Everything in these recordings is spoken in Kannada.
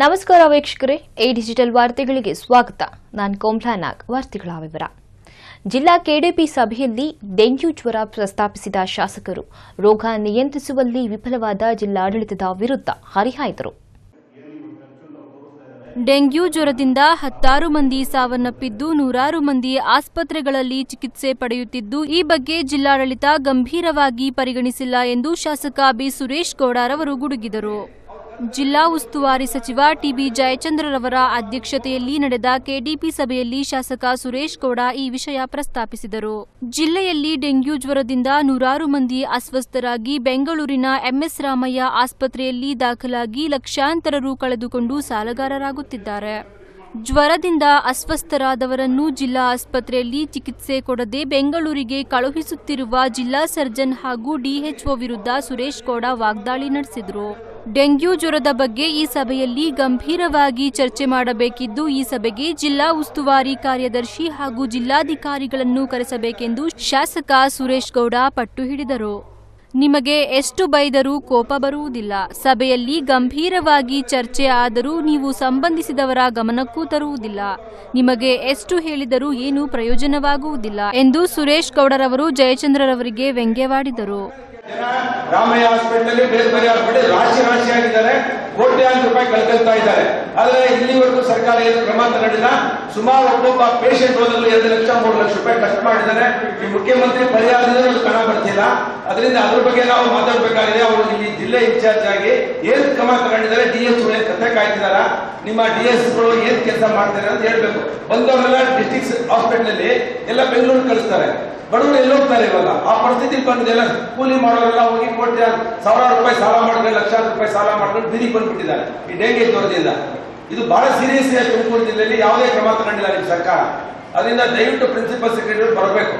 ನಮಸ್ಕಾರ ವೀಕ್ಷಕರೇ ಎ ಡಿಜಿಟಲ್ ವಾರ್ತೆಗಳಿಗೆ ಸ್ವಾಗತ ನಾನು ಕೋಮ್ಲಾ ನಾಗ್ ವಾರ್ತೆಗಳ ವಿವರ ಜಿಲ್ಲಾ ಕೆಡಿಪಿ ಸಭೆಯಲ್ಲಿ ಡೆಂಗ್ಯೂ ಜ್ವರ ಪ್ರಸ್ತಾಪಿಸಿದ ಶಾಸಕರು ರೋಗ ನಿಯಂತ್ರಿಸುವಲ್ಲಿ ವಿಫಲವಾದ ಜಿಲ್ಲಾಡಳಿತದ ವಿರುದ್ಧ ಹರಿಹಾಯ್ದರು ಡೆಂಗ್ಯೂ ಜ್ವರದಿಂದ ಹತ್ತಾರು ಮಂದಿ ಸಾವನ್ನಪ್ಪಿದ್ದು ನೂರಾರು ಮಂದಿ ಆಸ್ಪತ್ರೆಗಳಲ್ಲಿ ಚಿಕಿತ್ಸೆ ಪಡೆಯುತ್ತಿದ್ದು ಈ ಬಗ್ಗೆ ಜಿಲ್ಲಾಡಳಿತ ಗಂಭೀರವಾಗಿ ಪರಿಗಣಿಸಿಲ್ಲ ಎಂದು ಶಾಸಕ ಬಿ ಸುರೇಶ್ ಗೌಡರವರು ಗುಡುಗಿದರು ಜಿಲ್ಲಾ ಉಸ್ತುವಾರಿ ಸಚಿವ ಟಿಬಿ ಜಯಚಂದ್ರರವರ ಅಧ್ಯಕ್ಷತೆಯಲ್ಲಿ ನಡೆದ ಕೆಡಿಪಿ ಸಭೆಯಲ್ಲಿ ಶಾಸಕ ಸುರೇಶ್ ಗೌಡ ಈ ವಿಷಯ ಪ್ರಸ್ತಾಪಿಸಿದರು ಜಿಲ್ಲೆಯಲ್ಲಿ ಡೆಂಗ್ಯೂ ಜ್ವರದಿಂದ ನೂರಾರು ಮಂದಿ ಅಸ್ವಸ್ಥರಾಗಿ ಬೆಂಗಳೂರಿನ ಎಂಎಸ್ ರಾಮಯ್ಯ ಆಸ್ಪತ್ರೆಯಲ್ಲಿ ದಾಖಲಾಗಿ ಲಕ್ಷಾಂತರ ರು ಕಳೆದುಕೊಂಡು ಸಾಲಗಾರರಾಗುತ್ತಿದ್ದಾರೆ ಜ್ವರದಿಂದ ಅಸ್ವಸ್ಥರಾದವರನ್ನು ಜಿಲ್ಲಾ ಆಸ್ಪತ್ರೆಯಲ್ಲಿ ಚಿಕಿತ್ಸೆ ಕೊಡದೆ ಬೆಂಗಳೂರಿಗೆ ಕಳುಹಿಸುತ್ತಿರುವ ಜಿಲ್ಲಾ ಸರ್ಜನ್ ಹಾಗೂ ಡಿಎಚ್ಒ ವಿರುದ್ಧ ಸುರೇಶ್ ಗೌಡ ವಾಗ್ದಾಳಿ ನಡೆಸಿದರು ಡೆಂಗ್ಯೂ ಜ್ವರದ ಬಗ್ಗೆ ಈ ಸಭೆಯಲ್ಲಿ ಗಂಭೀರವಾಗಿ ಚರ್ಚೆ ಮಾಡಬೇಕಿದ್ದು ಈ ಸಭೆಗೆ ಜಿಲ್ಲಾ ಉಸ್ತುವಾರಿ ಕಾರ್ಯದರ್ಶಿ ಹಾಗೂ ಜಿಲ್ಲಾಧಿಕಾರಿಗಳನ್ನು ಕರೆಸಬೇಕೆಂದು ಶಾಸಕ ಸುರೇಶ್ ಗೌಡ ಪಟ್ಟು ಹಿಡಿದರು ನಿಮಗೆ ಎಷ್ಟು ಬೈದರೂ ಕೋಪ ಬರುವುದಿಲ್ಲ ಸಭೆಯಲ್ಲಿ ಗಂಭೀರವಾಗಿ ಚರ್ಚೆ ಆದರೂ ನೀವು ಸಂಬಂಧಿಸಿದವರ ಗಮನಕ್ಕೂ ತರುವುದಿಲ್ಲ ನಿಮಗೆ ಎಷ್ಟು ಹೇಳಿದರೂ ಏನು ಪ್ರಯೋಜನವಾಗುವುದಿಲ್ಲ ಎಂದು ಸುರೇಶ್ ಗೌಡರವರು ಜಯಚಂದ್ರರವರಿಗೆ ವ್ಯಂಗ್ಯವಾಡಿದರು ಜನ ರಾಮಯ್ಯ ಹಾಸ್ಪಿಟಲ್ ಬೇರೆ ಬೇರೆ ಹಾಸ್ಪಿಟಲ್ ರಾಶಿ ರಾಶಿ ಆಗಿದ್ದಾರೆ ಕೋಟ್ಯಾಂತರ ರೂಪಾಯಿ ಕಳ್ಕೊಳ್ತಾ ಇದ್ದಾರೆ ಆದ್ರೆ ಇಲ್ಲಿವರೆಗೂ ಸರ್ಕಾರ ಏನು ಕ್ರಮ ತಗೊಂಡಿಲ್ಲ ಸುಮಾರು ಒಬ್ಬೊಬ್ಬ ಪೇಷಂಟ್ ಹೋದಲ್ಲಿ ಎರಡು ಲಕ್ಷ ಮೂರು ಲಕ್ಷ ರೂಪಾಯಿ ಕಷ್ಟ ಮಾಡಿದ್ದಾರೆ ಈ ಮುಖ್ಯಮಂತ್ರಿ ಪರಿಹಾರದಿಂದ ನಮ್ಗೆ ಹಣ ಬರ್ತಿಲ್ಲ ಅದರಿಂದ ಅದ್ರ ಬಗ್ಗೆ ನಾವು ಮಾತಾಡಬೇಕಾಗಿದೆ ಅವರು ಇಲ್ಲಿ ಜಿಲ್ಲೆ ಇನ್ಚಾರ್ಜ್ ಆಗಿ ಏನ್ ಕ್ರಮ ತಗೊಂಡಿದ್ದಾರೆ ಡಿ ಎಸ್ ಏನ್ ಕತೆ ಕಾಯ್ತಿದಾರ ನಿಮ್ಮ ಡಿ ಎಸ್ ಗಳು ಏನ್ ಕೆಲಸ ಮಾಡ್ತಾರೆ ಅಂತ ಹೇಳ್ಬೇಕು ಬಂದವರೆಲ್ಲ ಡಿಸ್ಟಿಕ್ ಹಾಸ್ಪಿಟಲ್ ಅಲ್ಲಿ ಎಲ್ಲ ಬೆಂಗಳೂರು ಕಳಿಸ್ತಾರೆ ಬಡವರು ಎಲ್ಲಿ ಹೋಗ್ತಾರೆ ಇವಾಗ ಆ ಪರಿಸ್ಥಿತಿ ಬಂದಿದೆಲ್ಲ ಕೂಲಿ ಮಾಡೋರೆಲ್ಲ ಹೋಗಿ ಕೋಟಿ ಸಾವಿರಾರು ರೂಪಾಯಿ ಸಾಲ ಮಾಡ್ಕೊಂಡು ಲಕ್ಷಾಂತರ ರೂಪಾಯಿ ಸಾಲ ಮಾಡ್ಕೊಂಡು ಬೀದಿಗೆ ಬಂದ್ಬಿಟ್ಟಿದ್ದಾರೆ ಈ ಡೆಂಗಿ ಜ್ವರದಿಂದ ಇದು ಬಹಳ ಸೀರಿಯಸ್ ತುಮಕೂರು ಜಿಲ್ಲೆಯಲ್ಲಿ ಯಾವುದೇ ಕ್ರಮ ತಗೊಂಡಿಲ್ಲ ನಿಮ್ಮ ಸರ್ಕಾರ ಅದರಿಂದ ದಯವಿಟ್ಟು ಪ್ರಿನ್ಸಿಪಲ್ ಸೆಕ್ರೆಟರಿ ಬರಬೇಕು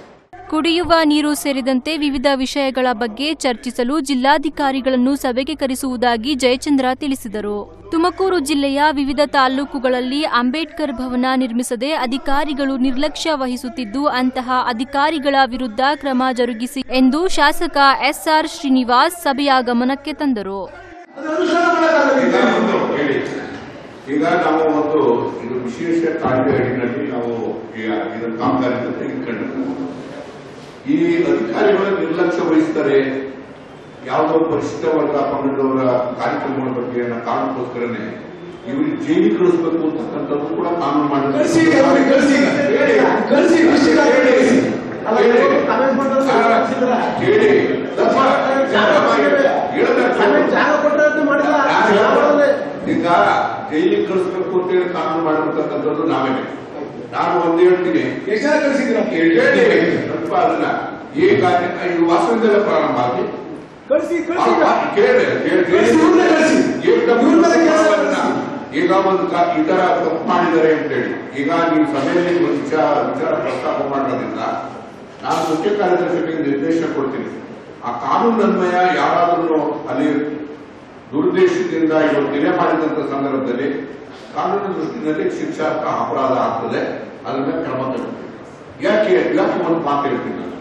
ಕುಡಿಯುವ ನೀರು ಸೇರಿದಂತೆ ವಿವಿಧ ವಿಷಯಗಳ ಬಗ್ಗೆ ಚರ್ಚಿಸಲು ಜಿಲ್ಲಾಧಿಕಾರಿಗಳನ್ನು ಸಭೆಗೆ ಕರೆಸುವುದಾಗಿ ಜಯಚಂದ್ರ ತಿಳಿಸಿದರು ತುಮಕೂರು ಜಿಲ್ಲೆಯ ವಿವಿಧ ತಾಲೂಕುಗಳಲ್ಲಿ ಅಂಬೇಡ್ಕರ್ ಭವನ ನಿರ್ಮಿಸದೆ ಅಧಿಕಾರಿಗಳು ನಿರ್ಲಕ್ಷ್ಯ ವಹಿಸುತ್ತಿದ್ದು ಅಂತಹ ಅಧಿಕಾರಿಗಳ ವಿರುದ್ಧ ಕ್ರಮ ಜರುಗಿಸಿ ಎಂದು ಶಾಸಕ ಎಸ್ಆರ್ ಶ್ರೀನಿವಾಸ್ ಸಭೆಯ ಗಮನಕ್ಕೆ ತಂದರು ಈಗ ಒಂದು ಹೇಳಿ ಈಗ ನಾವು ಒಂದು ಇದು ವಿಶೇಷ ಕಾಯ್ದೆ ಅಡಿನಲ್ಲಿ ನಾವು ಈಗ ಇದರ ಕಾಮಗಾರಿ ತೆಗೆದುಕೊಂಡಿದ್ದೀವಿ ಈ ಅಧಿಕಾರಿಗಳ ನಿರ್ಲಕ್ಷ್ಯ ವಹಿಸ್ತಾರೆ ಯಾವುದೋ ಪರಿಶಿಷ್ಟ ವರ್ಗ ಪಂಗಡದವರ ಕಾರ್ಯಕ್ರಮಗಳ ಬಗ್ಗೆ ಅನ್ನೋ ಕಾರಣಕ್ಕೋಸ್ಕರನೇ ಇವ್ರಿಗೆ ಜೈಲಿಗೆ ಕಳಿಸ್ಬೇಕು ಅಂತಕ್ಕಂಥದ್ದು ಕೂಡ ಕಾನೂನು ಕಳ್ಸಿ, ಅವ್ರಿಗೆ ಕಳ್ಸಿ ಈಗ. ಹೇಳಿ ಕಳ್ಸಿ, ಕೃಷಿ ಕಾಯ್ದೆ ಕಳ್ಸಿ. ಅಲ್ಲ, ಹೇಳಿ. ಇವ್ರು ಕಾನೂನು ಮಾಡ್ತಾರೆ, ಆ, ಕಳ್ಸಿದ್ರ? ಹೇಳಿ ಸ್ವಲ್ಪ ಜಾಗ ಕೊಟ್ಟಿದ್ದಾರೆ. ಹೇಳ್ಬೇಕು. ಆಮೇಲೆ ಜಾಗ ಕೊಟ್ಟದ್ದು ಮಾಡಿಲ್ಲ ಜಾಗ ಕೊಡೋದೇ. ಈಗ ಜೈಲಿಗೆ ಕಳಿಸ್ಬೇಕು ಅಂತ ಹೇಳಿ ಕಾನೂನು ಮಾಡಿರ್ತಕ್ಕಂಥದ್ದು ನಾವೇನೆ ನಾನು ಒಂದು ಹೇಳ್ತೀನಿ ಎಷ್ಟು ಜನ ಕಳ್ಸಿದ್ದೀರ? ಹೇಳಿ ಸ್ವಲ್ಪ ಅದನ್ನ ಈಗ ಈ ವಾಸನದೆಲ್ಲ ಪ್ರಾರಂಭ ಆಗಿ ಕಳ್ಸಿ ಕಳ್ಸಿ ಈಗ. ಕೇಳಿ ಕಳ್ಸಿ, ಇವ್ರನ್ನೇ ಕಳ್ಸಿ. ಇವ್ರ ಮೇಲೆ ಕೆಲಸ ಕಳ್ಸಿ. ಈಗ ಒಂದು ಕ- ಈ ತರ ತಪ್ಪು ಮಾಡಿದ್ದಾರೆ ಅಂತೇಳಿ ಈಗ ನೀವು ಸಭೆಯಲ್ಲಿ ಒಂದು ವಿಚಾರ ವಿಚಾರ ಪ್ರಸ್ತಾಪ ಮಾಡೋದ್ರಿಂದ ನಾನು ಮುಖ್ಯ ಕಾರ್ಯದರ್ಶಿಗೆ ನಿರ್ದೇಶನ ಕೊಡ್ತೀನಿ ಆ ಕಾನೂನು ಅನ್ವಯ ಯಾರಾದ್ರೂ ಅಲ್ಲಿ ದುರುದ್ದೇಶದಿಂದ ಇವರು ನೆಲೆ ಮಾಡಿದಂತ ಸಂದರ್ಭದಲ್ಲಿ ಕಾನೂನಿನ ದೃಷ್ಟಿನಲ್ಲಿ ಶಿಕ್ಷಾರ್ಹ ಅಪರಾಧ ಆಗ್ತದೆ ಅದನ್ನ ಕ್ರಮ ತಗೊಳ್ತೀವಿ ಯಾಕೆ ಯಾಕೆ ಒಂದು ಮಾತು ಹೇಳ್ತೀನಿ ನಾನು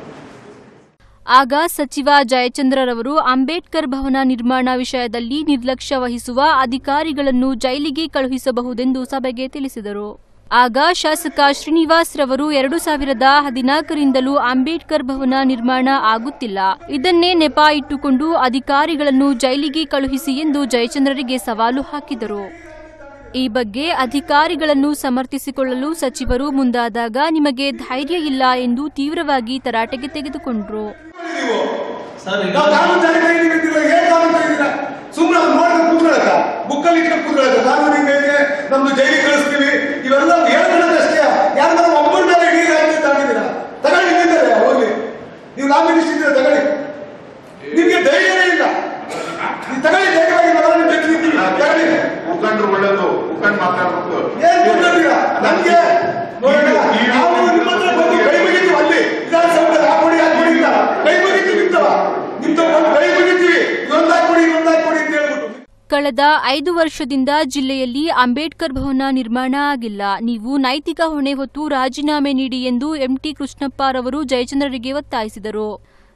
ಆಗ ಸಚಿವ ಜಯಚಂದ್ರರವರು ಅಂಬೇಡ್ಕರ್ ಭವನ ನಿರ್ಮಾಣ ವಿಷಯದಲ್ಲಿ ನಿರ್ಲಕ್ಷ್ಯ ವಹಿಸುವ ಅಧಿಕಾರಿಗಳನ್ನು ಜೈಲಿಗೆ ಕಳುಹಿಸಬಹುದೆಂದು ಸಭೆಗೆ ತಿಳಿಸಿದರು ಆಗ ಶಾಸಕ ಶ್ರೀನಿವಾಸ್ ರವರು ಎರಡು ಸಾವಿರದ ಹದಿನಾಲ್ಕರಿಂದಲೂ ಅಂಬೇಡ್ಕರ್ ಭವನ ನಿರ್ಮಾಣ ಆಗುತ್ತಿಲ್ಲ ಇದನ್ನೇ ನೆಪ ಇಟ್ಟುಕೊಂಡು ಅಧಿಕಾರಿಗಳನ್ನು ಜೈಲಿಗೆ ಕಳುಹಿಸಿ ಎಂದು ಜಯಚಂದ್ರರಿಗೆ ಸವಾಲು ಹಾಕಿದರು ಈ ಬಗ್ಗೆ ಅಧಿಕಾರಿಗಳನ್ನು ಸಮರ್ಥಿಸಿಕೊಳ್ಳಲು ಸಚಿವರು ಮುಂದಾದಾಗ ನಿಮಗೆ ಧೈರ್ಯ ಇಲ್ಲ ಎಂದು ತೀವ್ರವಾಗಿ ತರಾಟೆಗೆ ತೆಗೆದುಕೊಂಡರು ನೀವು. ನಾವು ಕಾನೂನು ಜಾರಿ ಮಾಡಿದ್ದೀವಿ ಅಂತಿಲ್ಲ, ಏನ್ ಕಾನೂನು ತೆಗೆದಿಲ್ಲ? ಸುಮ್ನೆ ಅವ್ರು ನೋಡ್ಕೊಂಡು ಕೂತ್ಕೊಳಕ ಬುಕ್ಕಲ್ಲಿ ಇಟ್ಕೊಂಡು ಕೂತ್ಕೊಳಕ ಕಾನೂನು ಹಿಂಗೈತೆ ನಮ್ದು ಜೈಲಿಗೆ ಕಳಿಸ್ತೀವಿ ಇವೆಲ್ಲ ಹೇಳ್ಕೊಳ್ಳೋದಷ್ಟೇ ಯಾರು ನಾವು ಒಬ್ಬರ ಮೇಲೆ ಇಡೀ ರಾಜ್ಯ ತಗೊಂಡಿದ್ದೀರಾ ತಗೊಳ್ಳಿ ನಿಂತಾರೆ ಹೋಗ್ಲಿ ನೀವು ಲಾ ಮಿನಿಸ್ಟರ್ ಇದ್ದೀರಾ ತಗೊಳ್ಳಿ ನಿಮ್ಗೆ ಧೈರ್ಯನೇ ಇಲ್ಲ ನೀವು ತಗೊಳ್ಳಿ ಧೈರ್ಯವಾಗಿ ನಾವೆಲ್ಲ ಬೆಚ್ಚಿರ್ತೀವಿ ತಗೊಳ್ಳಿ ಮುಖಂಡರು ಒಳ್ಳೇದು ಮುಖಂಡ್ ಮಾತಾಡ್ಬೇಕು ಏನ್ ಮುಖಂಡ್ರಿಲ್ಲ? ನಮ್ಗೆ ನೋಡೋಣ, ಈ- ಈ- ನಾವು ನಿಮ್ಮ ಹತ್ರ ಬಂದು ಕೈ ಮುಗಿತೀವಿ ಅಲ್ಲಿ ವಿಧಾನಸೌಧದಲ್ಲಿ ಹಾಕೊಡಿ ಹಾಕೊಡಿ ಅಂತ ಕೈ ಮುಗಿತೀವಿ ನಿಂತವ ನಿಂತ ಬಂದು ಕೈ ಮುಗಿತೀವಿ ಇದೊಂದು ಹಾಕೊಡಿ ಇದೊಂದು ಹಾಕೊಡಿ ಅಂತ ಹೇಳ್ಬಿಟ್ಟು ಕಳೆದ ಐದು ವರ್ಷದಿಂದ ಜಿಲ್ಲೆಯಲ್ಲಿ ಅಂಬೇಡ್ಕರ್ ಭವನ ನಿರ್ಮಾಣ ಆಗಿಲ್ಲ ನೀವು ನೈತಿಕ ಹೊಣೆ ಹೊತ್ತು ರಾಜೀನಾಮೆ ನೀಡಿ ಎಂದು ಎಂಟಿ ಕೃಷ್ಣಪ್ಪರವರು ಜಯಚಂದ್ರರಿಗೆ ಒತ್ತಾಯಿಸಿದರು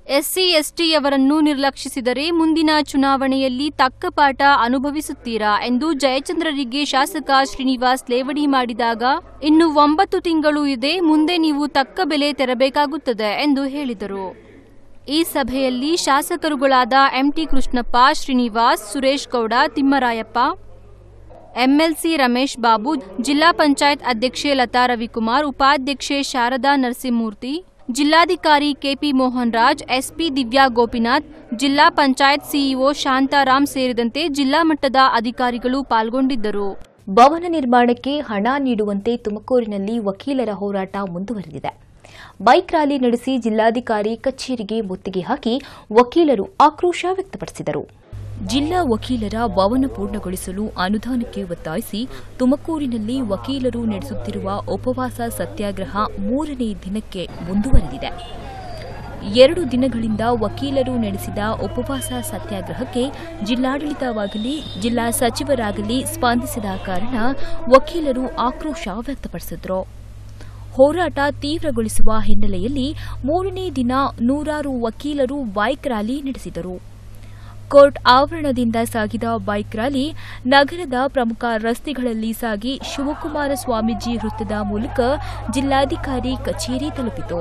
ಎಸ್ಸಿ ಎಸ್ಟಿಯವರನ್ನು ನಿರ್ಲಕ್ಷಿಸಿದರೆ ಮುಂದಿನ ಚುನಾವಣೆಯಲ್ಲಿ ತಕ್ಕ ಪಾಠ ಅನುಭವಿಸುತ್ತೀರಾ ಎಂದು ಜಯಚಂದ್ರರಿಗೆ ಶಾಸಕ ಶ್ರೀನಿವಾಸ್ ಲೇವಡಿ ಮಾಡಿದಾಗ ಇನ್ನು ಒಂಬತ್ತು ತಿಂಗಳು ಇದೆ ಮುಂದೆ ನೀವು ತಕ್ಕ ಬೆಲೆ ತೆರಬೇಕಾಗುತ್ತದೆ ಎಂದು ಹೇಳಿದರು ಈ ಸಭೆಯಲ್ಲಿ ಶಾಸಕರುಗಳಾದ ಎಂಟಿ ಕೃಷ್ಣಪ್ಪ ಶ್ರೀನಿವಾಸ್ ಸುರೇಶ್ ಗೌಡ ತಿಮ್ಮರಾಯಪ್ಪ ಎಂಎಲ್ಸಿ ರಮೇಶ್ ಬಾಬು ಜಿಲ್ಲಾ ಪಂಚಾಯತ್ ಅಧ್ಯಕ್ಷೆ ಲತಾ ರವಿಕುಮಾರ್ ಉಪಾಧ್ಯಕ್ಷೆ ಶಾರದಾ ನರಸಿಂಹಮೂರ್ತಿ ಜಿಲ್ಲಾಧಿಕಾರಿ ಕೆಪಿ ಮೋಹನ್ ರಾಜ್ ಎಸ್ಪಿ ದಿವ್ಯಾ ಗೋಪಿನಾಥ್ ಜಿಲ್ಲಾ ಪಂಚಾಯತ್ ಸಿಇಒ ಶಾಂತಾರಾಮ್ ಸೇರಿದಂತೆ ಜಿಲ್ಲಾ ಮಟ್ಟದ ಅಧಿಕಾರಿಗಳು ಪಾಲ್ಗೊಂಡಿದ್ದರು ಭವನ ನಿರ್ಮಾಣಕ್ಕೆ ಹಣ ನೀಡುವಂತೆ ತುಮಕೂರಿನಲ್ಲಿ ವಕೀಲರ ಹೋರಾಟ ಮುಂದುವರೆದಿದೆ ಬೈಕ್ ರ್ಯಾಲಿ ನಡೆಸಿ ಜಿಲ್ಲಾಧಿಕಾರಿ ಕಚೇರಿಗೆ ಮುತ್ತಿಗೆ ಹಾಕಿ ವಕೀಲರು ಆಕ್ರೋಶ ವ್ಯಕ್ತಪಡಿಸಿದರು ಜಿಲ್ಲಾ ವಕೀಲರ ಭವನ ಪೂರ್ಣಗೊಳಿಸಲು ಅನುದಾನಕ್ಕೆ ಒತ್ತಾಯಿಸಿ ತುಮಕೂರಿನಲ್ಲಿ ವಕೀಲರು ನಡೆಸುತ್ತಿರುವ ಉಪವಾಸ ಸತ್ಯಾಗ್ರಹ ಮೂರನೇ ದಿನಕ್ಕೆ ಮುಂದುವರೆದಿದೆ ಎರಡು ದಿನಗಳಿಂದ ವಕೀಲರು ನಡೆಸಿದ ಉಪವಾಸ ಸತ್ಯಾಗ್ರಹಕ್ಕೆ ಜಿಲ್ಲಾಡಳಿತವಾಗಲಿ ಜಿಲ್ಲಾ ಸಚಿವರಾಗಲಿ ಸ್ಪಂದಿಸದ ಕಾರಣ ವಕೀಲರು ಆಕ್ರೋಶ ವ್ಯಕ್ತಪಡಿಸಿದರು ಹೋರಾಟ ತೀವ್ರಗೊಳಿಸುವ ಹಿನ್ನೆಲೆಯಲ್ಲಿ ಮೂರನೇ ದಿನ ನೂರಾರು ವಕೀಲರು ಬೈಕ್ ರ್ಯಾಲಿ ನಡೆಸಿದರು ಕೋರ್ಟ್ ಆವರಣದಿಂದ ಸಾಗಿದ ಬೈಕ್ ರ್ಯಾಲಿ ನಗರದ ಪ್ರಮುಖ ರಸ್ತೆಗಳಲ್ಲಿ ಸಾಗಿ ಶಿವಕುಮಾರ ಸ್ವಾಮೀಜಿ ವೃತ್ತದ ಮೂಲಕ ಜಿಲ್ಲಾಧಿಕಾರಿ ಕಚೇರಿ ತಲುಪಿತು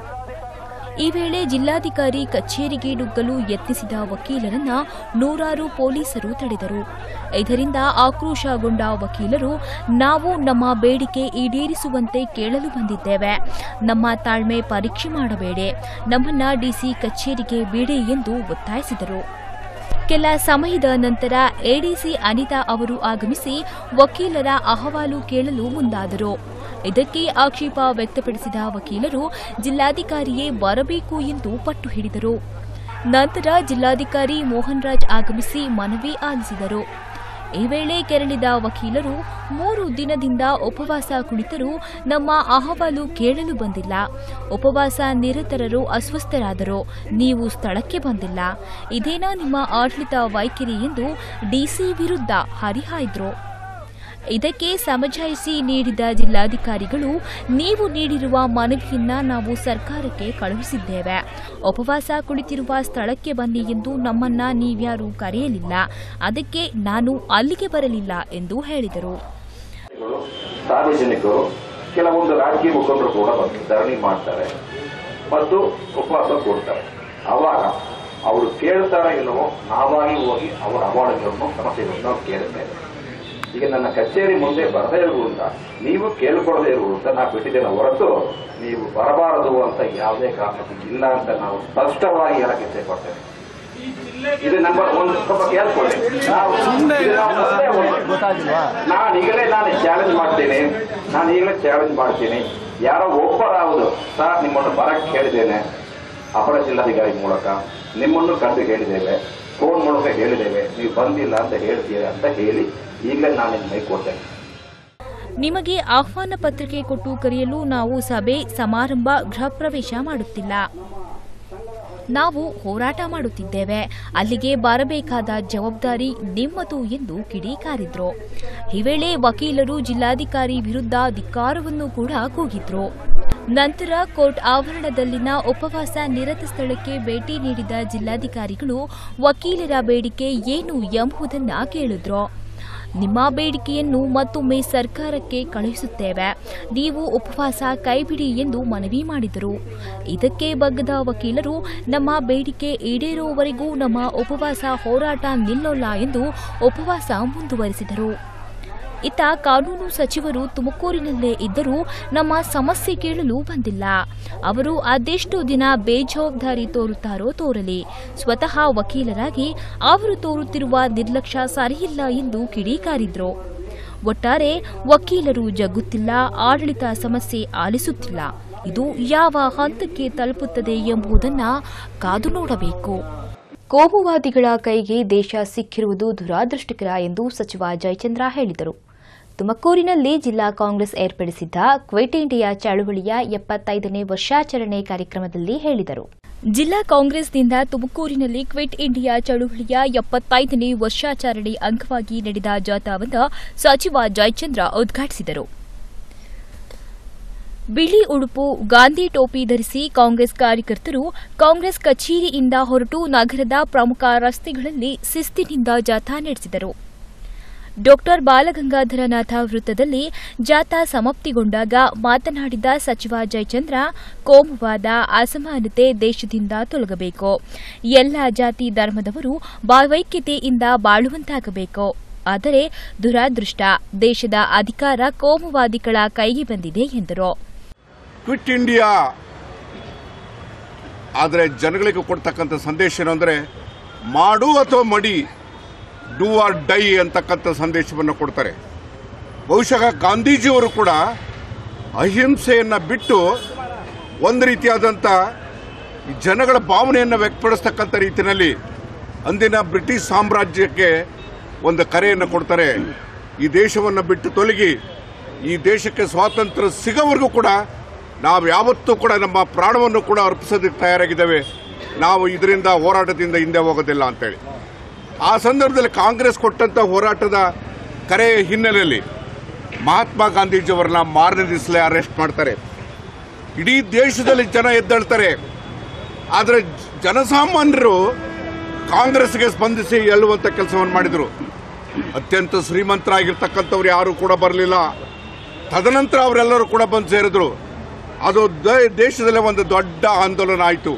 ಈ ವೇಳೆ ಜಿಲ್ಲಾಧಿಕಾರಿ ಕಚೇರಿಗೆ ನುಗ್ಗಲು ಯತ್ನಿಸಿದ ವಕೀಲರನ್ನ ನೂರಾರು ಪೊಲೀಸರು ತಡೆದರು ಇದರಿಂದ ಆಕ್ರೋಶಗೊಂಡ ವಕೀಲರು ನಾವು ನಮ್ಮ ಬೇಡಿಕೆ ಈಡೇರಿಸುವಂತೆ ಕೇಳಲು ಬಂದಿದ್ದೇವೆ ನಮ್ಮ ತಾಳ್ಮೆ ಪರೀಕ್ಷೆ ಮಾಡಬೇಡಿ ನಮ್ಮನ್ನ ಡಿಸಿ ಕಚೇರಿಗೆ ಬಿಡಿ ಎಂದು ಒತ್ತಾಯಿಸಿದರು ಕೆಲ ಸಮಯದ ನಂತರ ಎಡಿಸಿ ಅನಿತಾ ಅವರು ಆಗಮಿಸಿ ವಕೀಲರ ಅಹವಾಲು ಕೇಳಲು ಮುಂದಾದರು ಇದಕ್ಕೆ ಆಕ್ಷೇಪ ವ್ಯಕ್ತಪಡಿಸಿದ ವಕೀಲರು ಜಿಲ್ಲಾಧಿಕಾರಿಯೇ ಬರಬೇಕು ಎಂದು ಪಟ್ಟು ಹಿಡಿದರು ನಂತರ ಜಿಲ್ಲಾಧಿಕಾರಿ ಮೋಹನ್ ರಾಜ್ ಆಗಮಿಸಿ ಮನವಿ ಆಲಿಸಿದರು ಈ ವೇಳೆ ಕೆರಳಿದ ವಕೀಲರು ಮೂರು ದಿನದಿಂದ ಉಪವಾಸ ಕುಳಿತರೂ ನಮ್ಮ ಅಹವಾಲು ಕೇಳಲು ಬಂದಿಲ್ಲ ಉಪವಾಸ ನಿರತರರು ಅಸ್ವಸ್ಥರಾದರು ನೀವು ಸ್ಥಳಕ್ಕೆ ಬಂದಿಲ್ಲ ಇದೇನಾ ನಿಮ್ಮ ಆಡಳಿತ ವೈಖರಿ ಎಂದು ಡಿಸಿ ವಿರುದ್ಧ ಹರಿಹಾಯ್ದರು ಇದಕ್ಕೆ ಸಮಜಾಯಿಸಿ ನೀಡಿದ ಜಿಲ್ಲಾಧಿಕಾರಿಗಳು ನೀವು ನೀಡಿರುವ ಮನವಿಯನ್ನ ನಾವು ಸರ್ಕಾರಕ್ಕೆ ಕಳುಹಿಸಿದ್ದೇವೆ ಉಪವಾಸ ಕುಳಿತಿರುವ ಸ್ಥಳಕ್ಕೆ ಬನ್ನಿ ಎಂದು ನಮ್ಮನ್ನ ನೀವ್ಯಾರೂ ಕರೆಯಲಿಲ್ಲ ಅದಕ್ಕೆ ನಾನು ಅಲ್ಲಿಗೆ ಬರಲಿಲ್ಲ ಎಂದು ಹೇಳಿದರು ಸಾರ್ವಜನಿಕರು ಕೆಲವೊಂದು ರಾಜಕೀಯ ಮುಖಂಡರು ಕೂಡ ಬಂದು ಧರಣಿ ಮಾಡ್ತಾರೆ ಮತ್ತು ಉಪವಾಸ ಕೊಡ್ತಾರೆ ಅವಾಗ ಅವರು ಕೇಳ್ತಾರೆ ಇಲ್ಲವೋ ನಾವಾಗಿ ಹೋಗಿ ಅವರ ಅವಾರ್ಡ್ಗಳನ್ನು ಸಮಸ್ಯೆಗಳನ್ನು ನಾವು ಕೇಳುತ್ತೇವೆ ಈಗ ನನ್ನ ಕಚೇರಿ ಮುಂದೆ ಬರದೇ ಇರುವುದರಿಂದ ನೀವು ಕೇಳಿಕೊಳ್ಳದೇ ಇರುವುದರಿಂದ ನಾವು ಬಿಟ್ಟಿದ್ದೇನೆ ಹೊರತು ನೀವು ಬರಬಾರದು ಅಂತ ಯಾವುದೇ ಕಾರಣಕ್ಕೂ ಇಲ್ಲ ಅಂತ ನಾವು ಸ್ಪಷ್ಟವಾಗಿ ಹೇಳಕ್ಕೆ ಇಷ್ಟಪಡ್ತೇವೆ ಇದು ನಂಬರ್ ಒಂದು ಸ್ವಲ್ಪ ಕೇಳ್ಕೊಳ್ಳಿ ನಾವು ಇದು ನಾವು ಮೊದಲೇ ಒಂದು- ನಾನು ಈಗಲೇ ನಾನು ಚಾಲೆಂಜ್ ಮಾಡ್ತೀನಿ ನಾನು ಈಗಲೇ ಚಾಲೆಂಜ್ ಮಾಡ್ತೀನಿ ಯಾರೋ ಒಬ್ಬರಾವುದು ಸರ್ ನಿಮ್ಮನ್ನು ಬರಕ್ಕೆ ಹೇಳಿದ್ದೇನೆ ಅಪರ ಜಿಲ್ಲಾಧಿಕಾರಿ ಮೂಲಕ ನಿಮ್ಮನ್ನು ಕಂಡು ಹೇಳಿದ್ದೇವೆ ಫೋನ್ ಮೂಲಕ ಹೇಳಿದ್ದೇವೆ ನೀವು ಬಂದಿಲ್ಲ ಅಂತ ಹೇಳ್ತೀರಿ ಅಂತ ಹೇಳಿ ಈಗಲೇ ನಾನು ನಿಮ್ಗೆ ಮೈ ಕೊಡ್ತೇನೆ ನಿಮಗೆ ಆಹ್ವಾನ ಪತ್ರಿಕೆ ಕೊಟ್ಟು ಕರೆಯಲು ನಾವು ಸಭೆ ಸಮಾರಂಭ ಗೃಹ ಪ್ರವೇಶ ಮಾಡುತ್ತಿಲ್ಲ ನಾವು ಹೋರಾಟ ಮಾಡುತ್ತಿದ್ದೇವೆ ಅಲ್ಲಿಗೆ ಬರಬೇಕಾದ ಜವಾಬ್ದಾರಿ ನಿಮ್ಮದು ಎಂದು ಕಿಡಿಕಾರಿದ್ರು ಈ ವೇಳೆ ವಕೀಲರು ಜಿಲ್ಲಾಧಿಕಾರಿ ವಿರುದ್ಧ ಧಿಕ್ಕಾರವನ್ನು ಕೂಡ ಕೂಗಿದ್ರು ನಂತರ ಕೋರ್ಟ್ ಆವರಣದಲ್ಲಿನ ಉಪವಾಸ ನಿರತ ಸ್ಥಳಕ್ಕೆ ಭೇಟಿ ನೀಡಿದ ಜಿಲ್ಲಾಧಿಕಾರಿಗಳು ವಕೀಲರ ಬೇಡಿಕೆ ಏನು ಎಂಬುದನ್ನ ಕೇಳಿದ್ರು ನಿಮ್ಮ ಬೇಡಿಕೆಯನ್ನು ಮತ್ತೊಮ್ಮೆ ಸರ್ಕಾರಕ್ಕೆ ಕಳುಹಿಸುತ್ತೇವೆ ನೀವು ಉಪವಾಸ ಕೈಬಿಡಿ ಎಂದು ಮನವಿ ಮಾಡಿದರು ಇದಕ್ಕೆ ಬಗ್ಗದ ವಕೀಲರು ನಮ್ಮ ಬೇಡಿಕೆ ಈಡೇರುವವರೆಗೂ ನಮ್ಮ ಉಪವಾಸ ಹೋರಾಟ ನಿಲ್ಲೋಲ್ಲ ಎಂದು ಉಪವಾಸ ಮುಂದುವರಿಸಿದರು ಇತ್ತ ಕಾನೂನು ಸಚಿವರು ತುಮಕೂರಿನಲ್ಲೇ ಇದ್ದರೂ ನಮ್ಮ ಸಮಸ್ಯೆ ಕೇಳಲು ಬಂದಿಲ್ಲ ಅವರು ಅದೆಷ್ಟು ದಿನ ಬೇಜವಾಬ್ದಾರಿ ತೋರುತ್ತಾರೋ ತೋರಲಿ ಸ್ವತಃ ವಕೀಲರಾಗಿ ಅವರು ತೋರುತ್ತಿರುವ ನಿರ್ಲಕ್ಷ್ಯ ಸರಿಯಿಲ್ಲ ಎಂದು ಕಿಡಿಕಾರಿದ್ರು ಒಟ್ಟಾರೆ ವಕೀಲರು ಜಗ್ಗುತ್ತಿಲ್ಲ ಆಡಳಿತ ಸಮಸ್ಯೆ ಆಲಿಸುತ್ತಿಲ್ಲ ಇದು ಯಾವ ಹಂತಕ್ಕೆ ತಲುಪುತ್ತದೆ ಎಂಬುದನ್ನ ಕಾದು ನೋಡಬೇಕು ಕೋಮುವಾದಿಗಳ ಕೈಗೆ ದೇಶ ಸಿಕ್ಕಿರುವುದು ದುರಾದೃಷ್ಟಕರ ಎಂದು ಸಚಿವ ಜಯಚಂದ್ರ ಹೇಳಿದರು ತುಮಕೂರಿನಲ್ಲಿ ಜಿಲ್ಲಾ ಕಾಂಗ್ರೆಸ್ ಏರ್ಪಡಿಸಿದ್ದ ಕ್ವಿಟ್ ಇಂಡಿಯಾ ಚಳವಳಿಯ ಎಪ್ಪತ್ತೈದನೇ ವರ್ಷಾಚರಣೆ ಕಾರ್ಯಕ್ರಮದಲ್ಲಿ ಹೇಳಿದರು ಜಿಲ್ಲಾ ಕಾಂಗ್ರೆಸ್ನಿಂದ ತುಮಕೂರಿನಲ್ಲಿ ಕ್ವಿಟ್ ಇಂಡಿಯಾ ಚಳುವಳಿಯ ಎಪ್ಪತ್ತೈದನೇ ವರ್ಷಾಚರಣೆ ಅಂಗವಾಗಿ ನಡೆದ ಜಾಥಾವನ್ನು ಸಚಿವ ಜಯಚಂದ್ರ ಉದ್ಘಾಟಿಸಿದರು ಬಿಳಿ ಉಡುಪು ಗಾಂಧಿ ಟೋಪಿ ಧರಿಸಿ ಕಾಂಗ್ರೆಸ್ ಕಾರ್ಯಕರ್ತರು ಕಾಂಗ್ರೆಸ್ ಕಚೇರಿಯಿಂದ ಹೊರಟು ನಗರದ ಪ್ರಮುಖ ರಸ್ತೆಗಳಲ್ಲಿ ಶಿಸ್ತಿನಿಂದ ಜಾಥಾ ನಡೆಸಿದರು ಡಾಕ್ಟರ್ ಬಾಲಗಂಗಾಧರನಾಥ ವೃತ್ತದಲ್ಲಿ ಜಾಥಾ ಸಮಾಪ್ತಿಗೊಂಡಾಗ ಮಾತನಾಡಿದ ಸಚಿವ ಜಯಚಂದ್ರ ಕೋಮುವಾದ ಅಸಮಾನತೆ ದೇಶದಿಂದ ತೊಲಗಬೇಕು ಎಲ್ಲ ಜಾತಿ ಧರ್ಮದವರು ಭಾವೈಕ್ಯತೆಯಿಂದ ಬಾಳುವಂತಾಗಬೇಕು ಆದರೆ ದುರಾದೃಷ್ಟ ದೇಶದ ಅಧಿಕಾರ ಕೋಮುವಾದಿಗಳ ಕೈಗೆ ಬಂದಿದೆ ಎಂದರು ಕ್ವಿಟ್ ಇಂಡಿಯಾ ಆದರೆ ಜನಗಳಿಗೆ ಕೊಡ್ತಕ್ಕಂಥ ಸಂದೇಶ ಏನು ಅಂದರೆ ಮಾಡು ಅಥವಾ ಮಡಿ ಡೂ ಆರ್ ಡೈ ಅಂತಕ್ಕಂಥ ಸಂದೇಶವನ್ನು ಕೊಡ್ತಾರೆ ಬಹುಶಃ ಗಾಂಧೀಜಿಯವರು ಕೂಡ ಅಹಿಂಸೆಯನ್ನು ಬಿಟ್ಟು ಒಂದು ರೀತಿಯಾದಂಥ ಈ ಜನಗಳ ಭಾವನೆಯನ್ನು ವ್ಯಕ್ತಪಡಿಸ್ತಕ್ಕಂಥ ರೀತಿಯಲ್ಲಿ ಅಂದಿನ ಬ್ರಿಟಿಷ್ ಸಾಮ್ರಾಜ್ಯಕ್ಕೆ ಒಂದು ಕರೆಯನ್ನು ಕೊಡ್ತಾರೆ ಈ ದೇಶವನ್ನು ಬಿಟ್ಟು ತೊಲಗಿ ಈ ದೇಶಕ್ಕೆ ಸ್ವಾತಂತ್ರ್ಯ ಸಿಗೋವರೆಗೂ ಕೂಡ ನಾವು ಯಾವತ್ತೂ ಕೂಡ ನಮ್ಮ ಪ್ರಾಣವನ್ನು ಕೂಡ ಅರ್ಪಿಸೋದಕ್ಕೆ ತಯಾರಾಗಿದ್ದೇವೆ ನಾವು ಇದರಿಂದ ಹೋರಾಟದಿಂದ ಹಿಂದೆ ಹೋಗೋದಿಲ್ಲ ಅಂತೇಳಿ ಆ ಸಂದರ್ಭದಲ್ಲಿ ಕಾಂಗ್ರೆಸ್ ಕೊಟ್ಟಂತ ಹೋರಾಟದ ಕರೆ ಹಿನ್ನೆಲೆಯಲ್ಲಿ ಮಹಾತ್ಮ ಗಾಂಧೀಜಿಯವರನ್ನ ಮಾರನೇ ದಿವಸಲೇ ಅರೆಸ್ಟ್ ಮಾಡ್ತಾರೆ ಇಡೀ ದೇಶದಲ್ಲಿ ಜನ ಎದ್ದೇಳ್ತಾರೆ ಆದರೆ ಜನಸಾಮಾನ್ಯರು ಕಾಂಗ್ರೆಸ್ಗೆ ಸ್ಪಂದಿಸಿ ಹೇಳುವಂತ ಕೆಲಸವನ್ನು ಮಾಡಿದರು ಅತ್ಯಂತ ಶ್ರೀಮಂತರಾಗಿರ್ತಕ್ಕಂಥವ್ರು ಯಾರು ಕೂಡ ಬರಲಿಲ್ಲ ತದನಂತರ ಅವರೆಲ್ಲರೂ ಕೂಡ ಬಂದು ಸೇರಿದ್ರು ಅದು ದ- ದೇಶದಲ್ಲೇ ಒಂದು ದೊಡ್ಡ ಆಂದೋಲನ ಆಯಿತು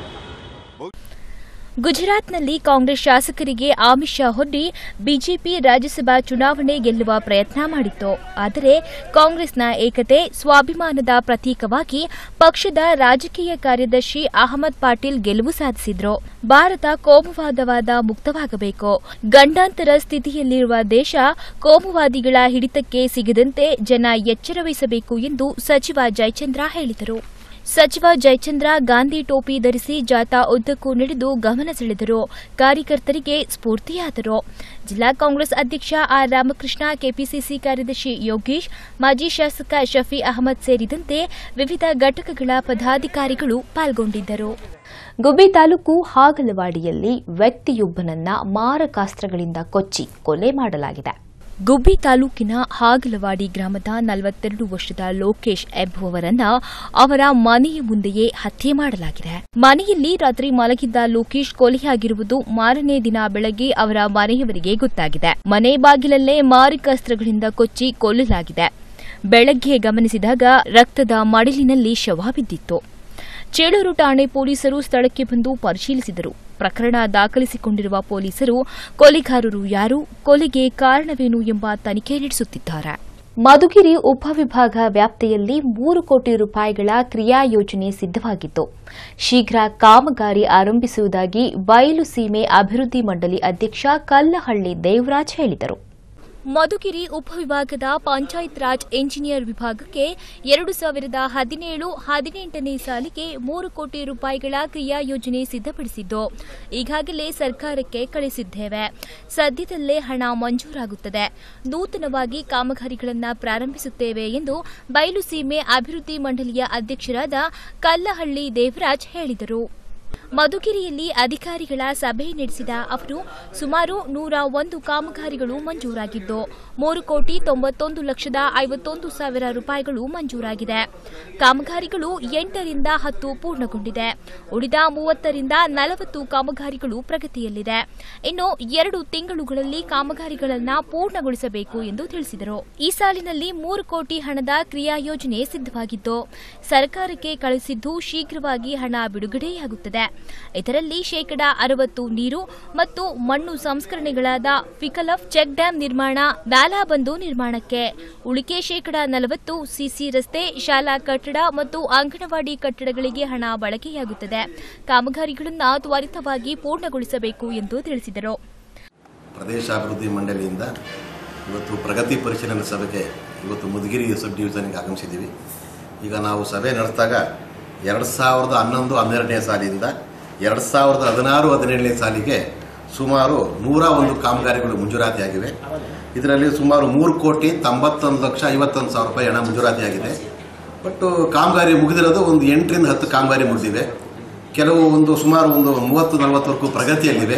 ಗುಜರಾತ್ನಲ್ಲಿ ಕಾಂಗ್ರೆಸ್ ಶಾಸಕರಿಗೆ ಆಮಿಷ ಹೊಡ್ಡಿ ಬಿಜೆಪಿ ರಾಜ್ಯಸಭಾ ಚುನಾವಣೆ ಗೆಲ್ಲುವ ಪ್ರಯತ್ನ ಮಾಡಿತ್ತು ಆದರೆ ಕಾಂಗ್ರೆಸ್ನ ಏಕತೆ ಸ್ವಾಭಿಮಾನದ ಪ್ರತೀಕವಾಗಿ ಪಕ್ಷದ ರಾಜಕೀಯ ಕಾರ್ಯದರ್ಶಿ ಅಹಮದ್ ಪಾಟೀಲ್ ಗೆಲುವು ಸಾಧಿಸಿದ್ರು ಭಾರತ ಕೋಮುವಾದವಾದ ಮುಕ್ತವಾಗಬೇಕು ಗಂಡಾಂತರ ಸ್ಥಿತಿಯಲ್ಲಿರುವ ದೇಶ ಕೋಮುವಾದಿಗಳ ಹಿಡಿತಕ್ಕೆ ಸಿಗದಂತೆ ಜನ ಎಚ್ಚರ ವಹಿಸಬೇಕು ಎಂದು ಸಚಿವ ಜಯಚಂದ್ರ ಹೇಳಿದರು ಸಚಿವ ಜಯಚಂದ್ರ ಗಾಂಧಿ ಟೋಪಿ ಧರಿಸಿ ಜಾಥಾ ಉದ್ದಕ್ಕೂ ನಡೆದು ಗಮನ ಸೆಳೆದರು ಕಾರ್ಯಕರ್ತರಿಗೆ ಸ್ಫೂರ್ತಿಯಾದರು ಜಿಲ್ಲಾ ಕಾಂಗ್ರೆಸ್ ಅಧ್ಯಕ್ಷ ಆರ್ ರಾಮಕೃಷ್ಣ ಕೆಪಿಸಿಸಿ ಕಾರ್ಯದರ್ಶಿ ಯೋಗೇಶ್ ಮಾಜಿ ಶಾಸಕ ಶಫಿ ಅಹಮದ್ ಸೇರಿದಂತೆ ವಿವಿಧ ಘಟಕಗಳ ಪದಾಧಿಕಾರಿಗಳು ಪಾಲ್ಗೊಂಡಿದ್ದರು ಗುಬ್ಬಿ ತಾಲೂಕು ಹಾಗಲವಾಡಿಯಲ್ಲಿ ವ್ಯಕ್ತಿಯೊಬ್ಬನನ್ನ ಮಾರಕಾಸ್ತ್ರಗಳಿಂದ ಕೊಚ್ಚಿ ಕೊಲೆ ಮಾಡಲಾಗಿದೆ ಗುಬ್ಬಿ ತಾಲೂಕಿನ ಹಾಗಲವಾಡಿ ಗ್ರಾಮದ ನಲವತ್ತೆರಡು ವರ್ಷದ ಲೋಕೇಶ್ ಎಂಬುವವರನ್ನ ಅವರ ಮನೆಯ ಮುಂದೆಯೇ ಹತ್ಯೆ ಮಾಡಲಾಗಿದೆ ಮನೆಯಲ್ಲಿ ರಾತ್ರಿ ಮಲಗಿದ್ದ ಲೋಕೇಶ್ ಕೊಲೆಯಾಗಿರುವುದು ಮಾರನೇ ದಿನ ಬೆಳಗ್ಗೆ ಅವರ ಮನೆಯವರಿಗೆ ಗೊತ್ತಾಗಿದೆ ಮನೆ ಬಾಗಿಲಲ್ಲೇ ಮಾರಕಾಸ್ತ್ರಗಳಿಂದ ಕೊಚ್ಚಿ ಕೊಲ್ಲಲಾಗಿದೆ ಬೆಳಗ್ಗೆ ಗಮನಿಸಿದಾಗ ರಕ್ತದ ಮಡಿಲಿನಲ್ಲಿ ಶವ ಬಿದ್ದಿತ್ತು ಚೇಳೂರು ಠಾಣೆ ಪೊಲೀಸರು ಸ್ಥಳಕ್ಕೆ ಬಂದು ಪರಿಶೀಲಿಸಿದರು ಪ್ರಕರಣ ದಾಖಲಿಸಿಕೊಂಡಿರುವ ಪೊಲೀಸರು ಕೊಲೆಗಾರರು ಯಾರು ಕೊಲೆಗೆ ಕಾರಣವೇನು ಎಂಬ ತನಿಖೆ ನಡೆಸುತ್ತಿದ್ದಾರೆ ಮಧುಗಿರಿ ಉಪವಿಭಾಗ ವ್ಯಾಪ್ತಿಯಲ್ಲಿ ಮೂರು ಕೋಟಿ ರೂಪಾಯಿಗಳ ಕ್ರಿಯಾ ಯೋಜನೆ ಸಿದ್ದವಾಗಿದ್ದು ಶೀಘ್ರ ಕಾಮಗಾರಿ ಆರಂಭಿಸುವುದಾಗಿ ಬಯಲು ಸೀಮೆ ಅಭಿವೃದ್ಧಿ ಮಂಡಳಿ ಅಧ್ಯಕ್ಷ ಕಲ್ಲಹಳ್ಳಿ ದೇವರಾಜ್ ಹೇಳಿದರು ಮಧುಗಿರಿ ಉಪವಿಭಾಗದ ಪಂಚಾಯತ್ ರಾಜ್ ಎಂಜಿನಿಯರ್ ವಿಭಾಗಕ್ಕೆ ಎರಡು ಸಾವಿರದ ಹದಿನೇಳು ಹದಿನೆಂಟನೇ ಸಾಲಿಗೆ ಮೂರು ಕೋಟಿ ರೂಪಾಯಿಗಳ ಕ್ರಿಯಾ ಯೋಜನೆ ಸಿದ್ಧಪಡಿಸಿದ್ದು ಈಗಾಗಲೇ ಸರ್ಕಾರಕ್ಕೆ ಕಳಿಸಿದ್ದೇವೆ ಸದ್ಯದಲ್ಲೇ ಹಣ ಮಂಜೂರಾಗುತ್ತದೆ ನೂತನವಾಗಿ ಕಾಮಗಾರಿಗಳನ್ನು ಪ್ರಾರಂಭಿಸುತ್ತೇವೆ ಎಂದು ಬಯಲುಸೀಮೆ ಅಭಿವೃದ್ಧಿ ಮಂಡಳಿಯ ಅಧ್ಯಕ್ಷರಾದ ಕಲ್ಲಹಳ್ಳಿ ದೇವರಾಜ್ ಹೇಳಿದರು ಮಧುಗಿರಿಯಲ್ಲಿ ಅಧಿಕಾರಿಗಳ ಸಭೆ ನಡೆಸಿದ ಅವರು ಸುಮಾರು ನೂರ ಒಂದು ಕಾಮಗಾರಿಗಳು ಮಂಜೂರಾಗಿದ್ದು ಮೂರು ಕೋಟಿ ತೊಂಬತ್ತೊಂದು ಲಕ್ಷದ ಐವತ್ತೊಂದು ಸಾವಿರ ರೂಪಾಯಿಗಳು ಮಂಜೂರಾಗಿದೆ ಕಾಮಗಾರಿಗಳು ಎಂಟರಿಂದ ಹತ್ತು ಪೂರ್ಣಗೊಂಡಿದೆ ಉಳಿದ ಮೂವತ್ತರಿಂದ ನಲವತ್ತು ಕಾಮಗಾರಿಗಳು ಪ್ರಗತಿಯಲ್ಲಿದೆ ಇನ್ನು ಎರಡು ತಿಂಗಳುಗಳಲ್ಲಿ ಕಾಮಗಾರಿಗಳನ್ನು ಪೂರ್ಣಗೊಳಿಸಬೇಕು ಎಂದು ತಿಳಿಸಿದರು ಈ ಸಾಲಿನಲ್ಲಿ ಮೂರು ಕೋಟಿ ಹಣದ ಕ್ರಿಯಾ ಯೋಜನೆ ಸಿದ್ಧವಾಗಿದ್ದು ಸರ್ಕಾರಕ್ಕೆ ಕಳುಹಿಸಿದ್ದು ಶೀಘ್ರವಾಗಿ ಹಣ ಬಿಡುಗಡೆಯಾಗುತ್ತದೆ ಇದರಲ್ಲಿ ಶೇಕಡಾ ಅರವತ್ತು ನೀರು ಮತ್ತು ಮಣ್ಣು ಸಂಸ್ಕರಣೆಗಳಾದ ಫಿಕಲಫ್ ಚೆಕ್ ಡ್ಯಾಂ ನಿರ್ಮಾಣ ನಾಲಾಬಂದು ನಿರ್ಮಾಣಕ್ಕೆ ಉಳಿಕೆ ಶೇಕಡಾ ನಲವತ್ತು ಸಿಸಿ ರಸ್ತೆ ಶಾಲಾ ಕಟ್ಟಡ ಮತ್ತು ಅಂಗನವಾಡಿ ಕಟ್ಟಡಗಳಿಗೆ ಹಣ ಬಳಕೆಯಾಗುತ್ತದೆ ಕಾಮಗಾರಿಗಳನ್ನು ತ್ವರಿತವಾಗಿ ಪೂರ್ಣಗೊಳಿಸಬೇಕು ಎಂದು ತಿಳಿಸಿದರು ಪ್ರದೇಶಾಭಿವೃದ್ಧಿ ಮಂಡಳಿಯಿಂದ ಇವತ್ತು ಪ್ರಗತಿ ಪರಿಶೀಲನೆ ಸಭೆಗೆ ಇವತ್ತು ಮುದಗಿರಿ ಸಬ್ ಡಿವಿಷನ್ಗೆ ಆಗಮಿಸಿದ್ದೀವಿ ಈಗ ನಾವು ಸಭೆ ನಡೆಸಿದಾಗ ಎರಡು ಸಾವಿರದ ಹನ್ನೊಂದು ಹನ್ನೆರಡನೇ ಸಾಲಿಂದ ಎರಡು ಸಾವಿರದ ಹದಿನಾರು ಹದಿನೇಳನೇ ಸಾಲಿಗೆ ಸುಮಾರು ನೂರ ಒಂದು ಕಾಮಗಾರಿಗಳು ಮಂಜೂರಾತಿಯಾಗಿವೆ ಇದರಲ್ಲಿ ಸುಮಾರು ಮೂರು ಕೋಟಿ ತೊಂಬತ್ತೊಂದು ಲಕ್ಷ ಐವತ್ತೊಂದು ಸಾವಿರ ರೂಪಾಯಿ ಹಣ ಮಂಜೂರಾತಿಯಾಗಿದೆ ಬಟ್ ಕಾಮಗಾರಿ ಮುಗಿದಿರೋದು ಒಂದು ಎಂಟರಿಂದ ಹತ್ತು ಕಾಮಗಾರಿ ಮುಗಿದಿವೆ ಕೆಲವು ಒಂದು ಸುಮಾರು ಒಂದು ಮೂವತ್ತು ನಲವತ್ತವರೆಗೂ ಪ್ರಗತಿಯಲ್ಲಿವೆ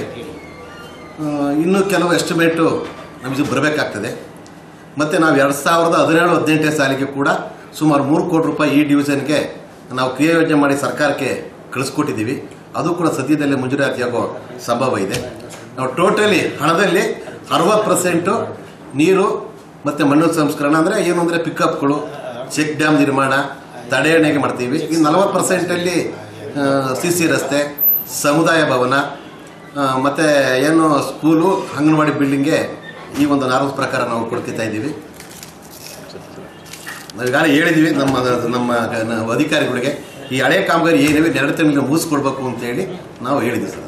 ಆ, ಇನ್ನು ಕೆಲವು ಎಸ್ಟಿಮೇಟು ನಮಗೆ ಬರಬೇಕಾಗ್ತದೆ ಮತ್ತು ನಾವು ಎರಡು ಸಾವಿರದ ಹದಿನೇಳು ಹದಿನೆಂಟನೇ ಸಾಲಿಗೆ ಕೂಡ ಸುಮಾರು ಮೂರು ಕೋಟಿ ರೂಪಾಯಿ ಈ ಡಿವಿಷನ್ಗೆ ನಾವು ಕ್ರಿಯಾಯೋಜನೆ ಮಾಡಿ ಸರ್ಕಾರಕ್ಕೆ ಕಳಿಸ್ಕೊಟ್ಟಿದ್ದೀವಿ ಅದು ಕೂಡ ಸದ್ಯದಲ್ಲೇ ಮಂಜೂರಾತಿಯಾಗೋ ಸಂಭವ ಇದೆ ನಾವು ಟೋಟಲಿ ಹಣದಲ್ಲಿ ಅರವತ್ತು ಪರ್ಸೆಂಟು ನೀರು ಮತ್ತು ಮಣ್ಣು ಸಂಸ್ಕರಣ ಅಂದರೆ ಏನು ಅಂದರೆ ಪಿಕಪ್ಗಳು ಚೆಕ್ ಡ್ಯಾಮ್ ನಿರ್ಮಾಣ ತಡೆಯಣೆಗೆ ಮಾಡ್ತೀವಿ ಈ ನಲವತ್ತು ಪರ್ಸೆಂಟಲ್ಲಿ ಸಿ ಸಿ ರಸ್ತೆ ಸಮುದಾಯ ಭವನ ಆ, ಮತ್ತೆ ಏನು ಸ್ಕೂಲು ಅಂಗನವಾಡಿ ಬಿಲ್ಡಿಂಗ್ಗೆ ಈ ಒಂದು ನಾರ್ಮ್ಸ್ ಪ್ರಕಾರ ನಾವು ಕೊಡ್ತಿತ್ತಾ ಇದ್ದೀವಿ ನಾವು ಈಗಾಗಲೇ ಹೇಳಿದ್ವಿ ನಮ್ಮ ನಮ್ಮ ನಮ್ಮ ಅಧಿಕಾರಿಗಳಿಗೆ ಈ ಹಳೆ ಕಾಮಗಾರಿ ಏನಿವೆ ಎರಡು ತಿಂಗಳಿಗೆ ಮುಗಿಸ್ಕೊಡ್ಬೇಕು ಅಂತ ಹೇಳಿ ನಾವು ಹೇಳಿದ್ವಿ ಸರ್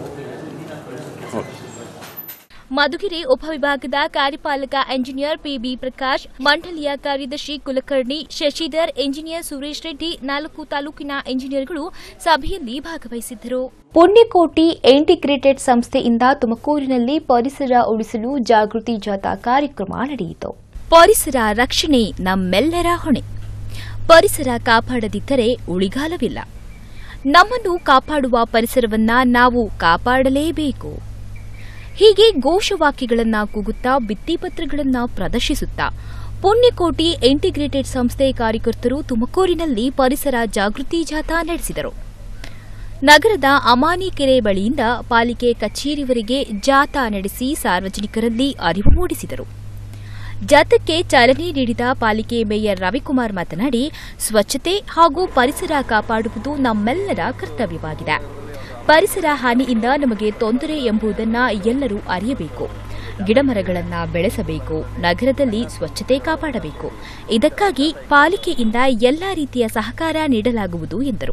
ಮಧುಗಿರಿ ಉಪವಿಭಾಗದ ಕಾರ್ಯಪಾಲಕ ಎಂಜಿನಿಯರ್ ಪಿಬಿ ಪ್ರಕಾಶ್ ಮಂಡಳಿಯ ಕಾರ್ಯದರ್ಶಿ ಕುಲಕರ್ಣಿ ಶಶಿಧರ್ ಎಂಜಿನಿಯರ್ ಸುರೇಶ್ ರೆಡ್ಡಿ ನಾಲ್ಕು ತಾಲೂಕಿನ ಎಂಜಿನಿಯರ್ಗಳು ಸಭೆಯಲ್ಲಿ ಭಾಗವಹಿಸಿದ್ದರು ಪುಣ್ಯಕೋಟಿ ಇಂಟಿಗ್ರೇಟೆಡ್ ಸಂಸ್ಥೆಯಿಂದ ತುಮಕೂರಿನಲ್ಲಿ ಪರಿಸರ ಉಳಿಸಲು ಜಾಗೃತಿ ಜಾಥಾ ಕಾರ್ಯಕ್ರಮ ನಡೆಯಿತು ಪರಿಸರ ರಕ್ಷಣೆ ನಮ್ಮೆಲ್ಲರ ಹೊಣೆ ಪರಿಸರ ಕಾಪಾಡದಿದ್ದರೆ ಉಳಿಗಾಲವಿಲ್ಲ ನಮ್ಮನ್ನು ಕಾಪಾಡುವ ಪರಿಸರವನ್ನ ನಾವು ಕಾಪಾಡಲೇಬೇಕು ಹೀಗೆ ಘೋಷವಾಕ್ಯಗಳನ್ನ ಕೂಗುತ್ತಾ ಭಿತ್ತಿಪತ್ರಗಳನ್ನ ಪ್ರದರ್ಶಿಸುತ್ತಾ ಪುಣ್ಯಕೋಟಿ ಇಂಟಿಗ್ರೇಟೆಡ್ ಸಂಸ್ಥೆ ಕಾರ್ಯಕರ್ತರು ತುಮಕೂರಿನಲ್ಲಿ ಪರಿಸರ ಜಾಗೃತಿ ಜಾಥಾ ನಡೆಸಿದರು ನಗರದ ಅಮಾನಿ ಕೆರೆ ಬಳಿಯಿಂದ ಪಾಲಿಕೆ ಕಚೇರಿವರೆಗೆ ಜಾಥಾ ನಡೆಸಿ ಸಾರ್ವಜನಿಕರಲ್ಲಿ ಅರಿವು ಮೂಡಿಸಿದರು ಜಾಥಾಕ್ಕೆ ಚಾಲನೆ ನೀಡಿದ ಪಾಲಿಕೆ ಮೇಯರ್ ರವಿಕುಮಾರ್ ಮಾತನಾಡಿ ಸ್ವಚ್ಛತೆ ಹಾಗೂ ಪರಿಸರ ಕಾಪಾಡುವುದು ನಮ್ಮೆಲ್ಲರ ಕರ್ತವ್ಯವಾಗಿದೆ ಪರಿಸರ ಹಾನಿಯಿಂದ ನಮಗೆ ತೊಂದರೆ ಎಂಬುದನ್ನು ಎಲ್ಲರೂ ಅರಿಯಬೇಕು ಗಿಡಮರಗಳನ್ನು ಬೆಳೆಸಬೇಕು ನಗರದಲ್ಲಿ ಸ್ವಚ್ಛತೆ ಕಾಪಾಡಬೇಕು ಇದಕ್ಕಾಗಿ ಪಾಲಿಕೆಯಿಂದ ಎಲ್ಲಾ ರೀತಿಯ ಸಹಕಾರ ನೀಡಲಾಗುವುದು ಎಂದರು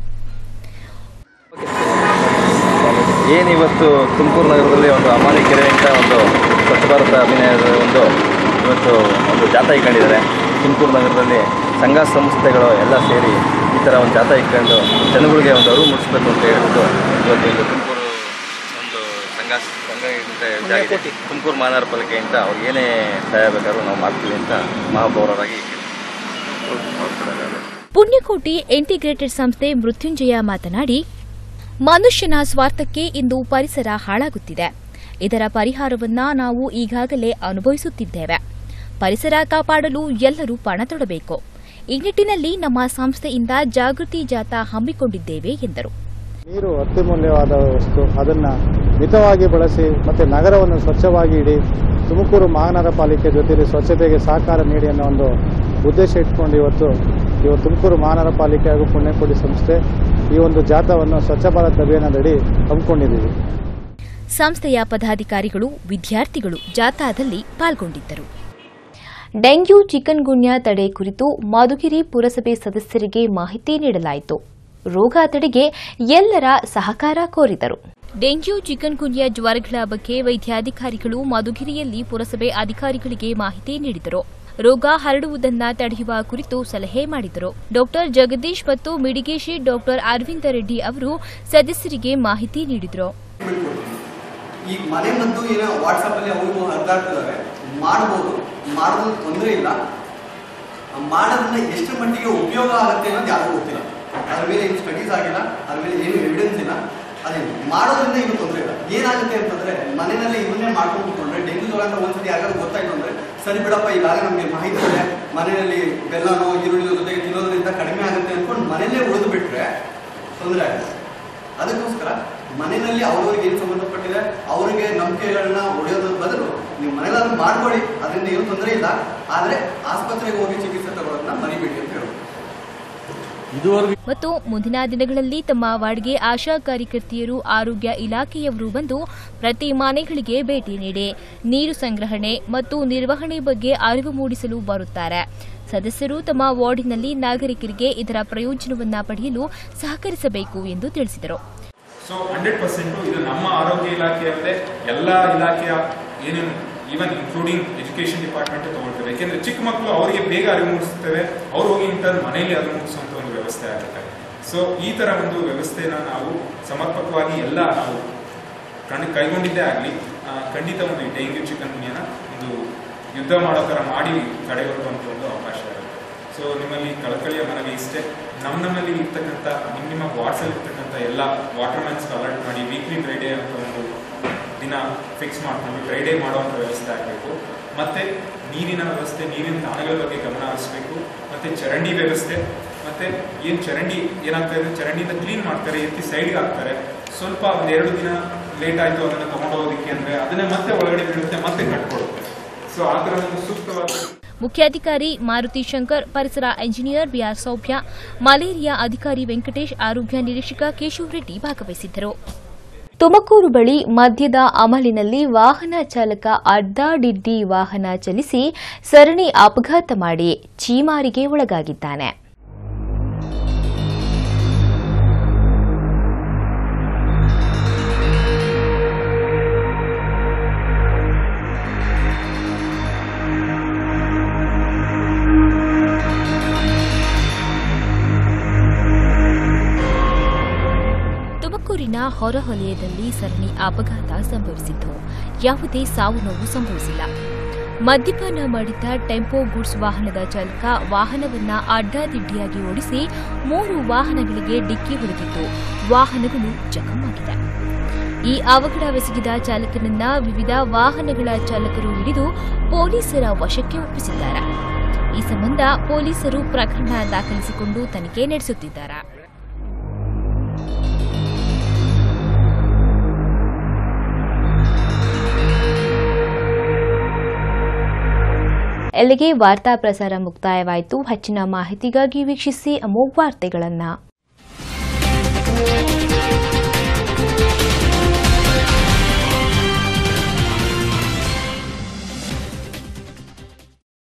ಏನಿವತ್ತು ತುಮಕೂರು ನಗರದಲ್ಲಿ ಒಂದು ಅಮಾನಿ ಕೆರೆ ಅಂತ ಒಂದು ಸ್ವಚ್ಛ ಭಾರತ ಅಭಿಯಾನದ ಒಂದು ಇವತ್ತು ಒಂದು ಜಾಥಾ ಇಟ್ಕೊಂಡಿದ್ದಾರೆ ತುಮಕೂರು ನಗರದಲ್ಲಿ ಸಂಘ ಸಂಸ್ಥೆಗಳು ಎಲ್ಲ ಸೇರಿ ಈ ಥರ ಒಂದು ಜಾಥಾ ಇಟ್ಕೊಂಡು ಜನಗಳಿಗೆ ಒಂದು ಅರಿವು ಮೂಡಿಸ್ಬೇಕು ಅಂತ ಹೇಳ್ಬಿಟ್ಟು ಇವತ್ತು ಇಲ್ಲಿ ತುಮಕೂರು ಒಂದು ಸಂಘ ಸಂಘ ಅಂತ ಇದಾಗಿದೆ. ತುಮಕೂರು ಮಹಾನಗರ ಪಾಲಿಕೆಯಿಂದ ಅವ್ರಿಗೆ ಏನೇ ಸಹಾಯ ಬೇಕಾದ್ರೂ ನಾವು ಮಾಡ್ತೀವಿ ಅಂತ ಮಹಾಪೌರರಾಗಿ ಪುಣ್ಯಕೋಟಿ ಇಂಟಿಗ್ರೇಟೆಡ್ ಸಂಸ್ಥೆ ಮೃತ್ಯುಂಜಯ ಮಾತನಾಡಿ ಮನುಷ್ಯನ ಸ್ವಾರ್ಥಕ್ಕೆ ಇಂದು ಪರಿಸರ ಹಾಳಾಗುತ್ತಿದೆ ಇದರ ಪರಿಹಾರವನ್ನ ನಾವು ಈಗಾಗಲೇ ಅನುಭವಿಸುತ್ತಿದ್ದೇವೆ ಪರಿಸರ ಕಾಪಾಡಲು ಎಲ್ಲರೂ ಪಣ ತೊಡಬೇಕು ಈ ನಿಟ್ಟಿನಲ್ಲಿ ನಮ್ಮ ಸಂಸ್ಥೆಯಿಂದ ಜಾಗೃತಿ ಜಾಥಾ ಹಮ್ಮಿಕೊಂಡಿದ್ದೇವೆ ಎಂದರು ನೀರು ಅತ್ಯಮೂಲ್ಯವಾದ ವಸ್ತು ಅದನ್ನು ಮಿತವಾಗಿ ಬಳಸಿ ಮತ್ತು ನಗರವನ್ನು ಸ್ವಚ್ಛವಾಗಿ ಇಡಿ ತುಮಕೂರು ಮಹಾನಗರ ಪಾಲಿಕೆ ಜೊತೆಯಲ್ಲಿ ಸ್ವಚ್ಛತೆಗೆ ಸಹಕಾರ ನೀಡಿ ಅನ್ನೋ ಒಂದು ಉದ್ದೇಶ ಇಟ್ಕೊಂಡು ಇವತ್ತು ಇವತ್ತು ತುಮಕೂರು ಮಹಾನಗರ ಪಾಲಿಕೆ ಹಾಗೂ ಪುಣ್ಯಕೋಟಿ ಸಂಸ್ಥೆ ಈ ಒಂದು ಜಾಥಾವನ್ನು ಸ್ವಚ್ಛ ಭಾರತ್ ಅಭಿಯಾನದಡಿ ಹಮ್ಮಿಕೊಂಡಿದ್ದೀವಿ ಸಂಸ್ಥೆಯ ಪದಾಧಿಕಾರಿಗಳು ವಿದ್ಯಾರ್ಥಿಗಳು ಜಾಥಾದಲ್ಲಿ ಪಾಲ್ಗೊಂಡಿದ್ದರು ಡೆಂಗ್ಯೂ ಚಿಕನ್ ಗುನ್ಯಾ ತಡೆ ಕುರಿತು ಮಧುಗಿರಿ ಪುರಸಭೆ ಸದಸ್ಯರಿಗೆ ಮಾಹಿತಿ ನೀಡಲಾಯಿತು ರೋಗ ತಡೆಗೆ ಎಲ್ಲರ ಸಹಕಾರ ಕೋರಿದರು ಡೆಂಗ್ಯೂ ಚಿಕನ್ ಗುನ್ಯಾ ಜ್ವರಗಳ ಬಗ್ಗೆ ವೈದ್ಯಾಧಿಕಾರಿಗಳು ಮಧುಗಿರಿಯಲ್ಲಿ ಪುರಸಭೆ ಅಧಿಕಾರಿಗಳಿಗೆ ಮಾಹಿತಿ ನೀಡಿದರು ರೋಗ ಹರಡುವುದನ್ನ ತಡೆಯುವ ಕುರಿತು ಸಲಹೆ ಮಾಡಿದರು ಡಾಕ್ಟರ್ ಜಗದೀಶ್ ಮತ್ತು ಮಿಡಿಗೇಶಿ ಡಾಕ್ಟರ್ ಅರವಿಂದ ರೆಡ್ಡಿ ಅವರು ಸದಸ್ಯರಿಗೆ ಮಾಹಿತಿ ನೀಡಿದರು ಈಗ ಮನೆ ಮದ್ದು ಏನೋ ವಾಟ್ಸಪ್ಪಲ್ಲಿ ಅವರು ಹರಿದಾಡ್ತಿದ್ದಾರೆ ಮಾಡ್ಬೋದು ಮಾಡೋದು ತೊಂದರೆ ಇಲ್ಲ ಮಾಡೋದ್ರಿಂದ ಎಷ್ಟು ಮಟ್ಟಿಗೆ ಉಪಯೋಗ ಆಗುತ್ತೆ ಅನ್ನೋದು ಯಾರಿಗೂ ಗೊತ್ತಿಲ್ಲ ಅದ್ರ ಮೇಲೆ ಏನು ಸ್ಟಡೀಸ್ ಆಗಿಲ್ಲ ಅದ್ರ ಮೇಲೆ ಏನು ಎವಿಡೆನ್ಸ್ ಇಲ್ಲ ಅದೇ ಮಾಡೋದ್ರಿಂದ ಏನು ತೊಂದರೆ ಇಲ್ಲ ಏನಾಗುತ್ತೆ ಅಂತಂದ್ರೆ ಮನೆಯಲ್ಲಿ ಇವನ್ನೇ ಮಾಡ್ಕೊಂಡು ಕೂತ್ಕೊಂಡ್ರೆ ಡೆಂಗ್ಯೂ ಜ್ವರ ಅಂತ ಒಂದ್ಸತಿ ಯಾರಿಗಾದ್ರು ಗೊತ್ತಾಯ್ತು ಅಂದ್ರೆ ಸರಿ ಬಿಡಪ್ಪ ಈಗಾಗಲೇ ನಮಗೆ ಮಾಹಿತಿ ಇದೆ ಮನೆಯಲ್ಲಿ ಬೆಲ್ಲನೋ ಈರುಳ್ಳಿ ಜೊತೆಗೆ ತಿನ್ನೋದ್ರಿಂದ ಕಡಿಮೆ ಆಗುತ್ತೆ ಅನ್ಕೊಂಡು ಮನೆಯಲ್ಲೇ ಉಳಿದು ಬಿಟ್ರೆ ತೊಂದರೆ ಆಗುತ್ತೆ ಅದಕ್ಕೋಸ್ಕರ ಮನೆಯಲ್ಲಿ ಅವ್ರವ್ರಿಗೆ ಏನು ಸಂಬಂಧಪಟ್ಟಿದೆ ಅವರಿಗೆ ನಂಬಿಕೆಗಳನ್ನ ಒಡೆಯೋದ್ರ ಬದಲು ನೀವು ಮನೇಲಾದ್ರೂ ಮಾಡ್ಕೊಳ್ಳಿ ಅದರಿಂದ ಏನು ತೊಂದರೆ ಇಲ್ಲ ಆದರೆ ಆಸ್ಪತ್ರೆಗೆ ಹೋಗಿ ಚಿಕಿತ್ಸೆ ತಗೊಳ್ಳೋದನ್ನ ಮರಿಬೇಡಿ ಅಂತ ಹೇಳೋದು ಮತ್ತು ಮುಂದಿನ ದಿನಗಳಲ್ಲಿ ತಮ್ಮ ವಾರ್ಡ್ಗೆ ಆಶಾ ಕಾರ್ಯಕರ್ತೆಯರು ಆರೋಗ್ಯ ಇಲಾಖೆಯವರು ಬಂದು ಪ್ರತಿ ಮನೆಗಳಿಗೆ ಭೇಟಿ ನೀಡಿ ನೀರು ಸಂಗ್ರಹಣೆ ಮತ್ತು ನಿರ್ವಹಣೆ ಬಗ್ಗೆ ಅರಿವು ಮೂಡಿಸಲು ಬರುತ್ತಾರೆ ಸದಸ್ಯರು ತಮ್ಮ ವಾರ್ಡಿನಲ್ಲಿ ನಾಗರಿಕರಿಗೆ ಇದರ ಪ್ರಯೋಜನವನ್ನ ಪಡೆಯಲು ಸಹಕರಿಸಬೇಕು ಎಂದು ತಿಳಿಸಿದರು ಸೊ ಹಂಡ್ರೆಡ್ ಪರ್ಸೆಂಟು ಇದು ನಮ್ಮ ಆರೋಗ್ಯ ಇಲಾಖೆಯಲ್ಲದೆ ಎಲ್ಲ ಇಲಾಖೆಯ ಏನೇನು ಈವನ್ ಇನ್ಕ್ಲೂಡಿಂಗ್ ಎಜುಕೇಶನ್ ಡಿಪಾರ್ಟ್ಮೆಂಟ್ ತಗೊಳ್ತೇವೆ ಯಾಕೆಂದ್ರೆ ಚಿಕ್ಕ ಮಕ್ಕಳು ಅವರಿಗೆ ಬೇಗ ಅರಿವು ಮೂಡಿಸ್ತೇವೆ ಅವ್ರು ಹೋಗಿ ಇಂಟರ್ ಮನೆಯಲ್ಲಿ ಅರಿವು ಮೂಡಿಸುವಂತ ಒಂದು ವ್ಯವಸ್ಥೆ ಆಗುತ್ತೆ ಸೊ ಈ ತರ ಒಂದು ವ್ಯವಸ್ಥೆನ ನಾವು ಸಮರ್ಪಕವಾಗಿ ಎಲ್ಲ ನಾವು ಕಂಡು ಕೈಗೊಂಡಿದ್ದೇ ಆಗಲಿ ಖಂಡಿತ ಒಂದು ಈ ಡೆಂಗ್ಯೂ ಚಿಕನ್ ಗುನಿಯನ ಒಂದು ಯುದ್ಧ ಮಾಡೋ ಥರ ಮಾಡಿ ತಡೆಗಟ್ಟುವಂಥ ಒಂದು ಅವಕಾಶ ಇರುತ್ತೆ ಸೊ ನಿಮ್ಮಲ್ಲಿ ಕಳಕಳಿಯ ಮನವಿ ಇಷ್ಟೇ ನಮ್ಮ ನಮ್ಮಲ್ಲಿ ಇರ್ತಕ್ಕಂಥ ನಿಮ್ಮ ನಿಮ್ಮ ವಾಟ್ಸಲ್ಲಿ ಇರ್ತಕ್ಕಂಥ ಎಲ್ಲ ವಾಟರ್ ಮ್ಯಾನ್ಸ್ ಅಲರ್ಟ್ ಮಾಡಿ ವೀಕ್ಲಿ ಡ್ರೈ ಡೇ ಅಂತ ಒಂದು ದಿನ ಫಿಕ್ಸ್ ಮಾಡ್ಕೊಂಡು ಡ್ರೈ ಡೇ ಮಾಡುವಂಥ ವ್ಯವಸ್ಥೆ ಆಗಬೇಕು ಮತ್ತೆ ನೀರಿನ ವ್ಯವಸ್ಥೆ ನೀರಿನ ತಾಣಗಳ ಬಗ್ಗೆ ಗಮನ ಹರಿಸಬೇಕು ಮತ್ತು ಮತ್ತೆ ಚರಂಡಿ ವ್ಯವಸ್ಥೆ ಮತ್ತೆ ಏನ್ ಚರಂಡಿ ಏನಾಗ್ತಾ ಇದೆ ಚರಂಡಿಯಿಂದ ಕ್ಲೀನ್ ಮಾಡ್ತಾರೆ ಎತ್ತಿ ಸೈಡ್ಗೆ ಹಾಕ್ತಾರೆ ಸ್ವಲ್ಪ ಒಂದ್ ಎರಡು ದಿನ ಲೇಟ್ ಆಯ್ತು ಅದನ್ನ ತಗೊಂಡೋಗೋದಕ್ಕೆ ಅಂದ್ರೆ ಅದನ್ನೇ ಮತ್ತೆ ಒಳಗಡೆ ಬೀಳುತ್ತೆ ಮತ್ತೆ ಕಟ್ಕೊಡುತ್ತೆ ಸೊ ಆ ತರ ಒಂದು ಸೂಕ್ತವಾದ ಮುಖ್ಯಾಧಿಕಾರಿ ಮಾರುತಿ ಶಂಕರ್ ಪರಿಸರ ಎಂಜಿನಿಯರ್ ಬಿಆರ್ ಸೌಭ್ಯ ಮಲೇರಿಯಾ ಅಧಿಕಾರಿ ವೆಂಕಟೇಶ್ ಆರೋಗ್ಯ ನಿರೀಕ್ಷಕ ಕೇಶವ್ ರೆಡ್ಡಿ ಭಾಗವಹಿಸಿದ್ದರು ತುಮಕೂರು ಬಳಿ ಮದ್ಯದ ಅಮಲಿನಲ್ಲಿ ವಾಹನ ಚಾಲಕ ಅಡ್ಡಾಡಿಡ್ಡಿ ವಾಹನ ಚಲಿಸಿ ಸರಣಿ ಅಪಘಾತ ಮಾಡಿ ಚೀಮಾರಿಗೆ ಒಳಗಾಗಿದ್ದಾನೆ ತುಮಕೂರಿನ ಹೊರವಲಯದಲ್ಲಿ ಸರಣಿ ಅಪಘಾತ ಸಂಭವಿಸಿದ್ದು ಯಾವುದೇ ಸಾವು ನೋವು ಸಂಭವಿಸಿಲ್ಲ ಮದ್ಯಪಾನ ಮಾಡಿದ್ದ ಟೆಂಪೋ ಗುಡ್ಸ್ ವಾಹನದ ಚಾಲಕ ವಾಹನವನ್ನ ಅಡ್ಡಾದಿಡ್ಡಿಯಾಗಿ ಓಡಿಸಿ ಮೂರು ವಾಹನಗಳಿಗೆ ಡಿಕ್ಕಿ ಹೊಡೆದಿದ್ದು ವಾಹನಗಳು ಜಖಮಾಗಿದೆ ಈ ಅವಘಡವೆಸಗಿದ ಚಾಲಕನನ್ನ ವಿವಿಧ ವಾಹನಗಳ ಚಾಲಕರು ಹಿಡಿದು ಪೊಲೀಸರ ವಶಕ್ಕೆ ಒಪ್ಪಿಸಿದ್ದಾರೆ ಈ ಸಂಬಂಧ ಪೊಲೀಸರು ಪ್ರಕರಣ ದಾಖಲಿಸಿಕೊಂಡು ತನಿಖೆ ನಡೆಸುತ್ತಿದ್ದಾರೆ ಎಲ್ಲಿಗೆ ವಾರ್ತಾ ಪ್ರಸಾರ ಮುಕ್ತಾಯವಾಯಿತು ಹೆಚ್ಚಿನ ಮಾಹಿತಿಗಾಗಿ ವೀಕ್ಷಿಸಿ ಅಮೋಘ್ ವಾರ್ತೆಗಳನ್ನು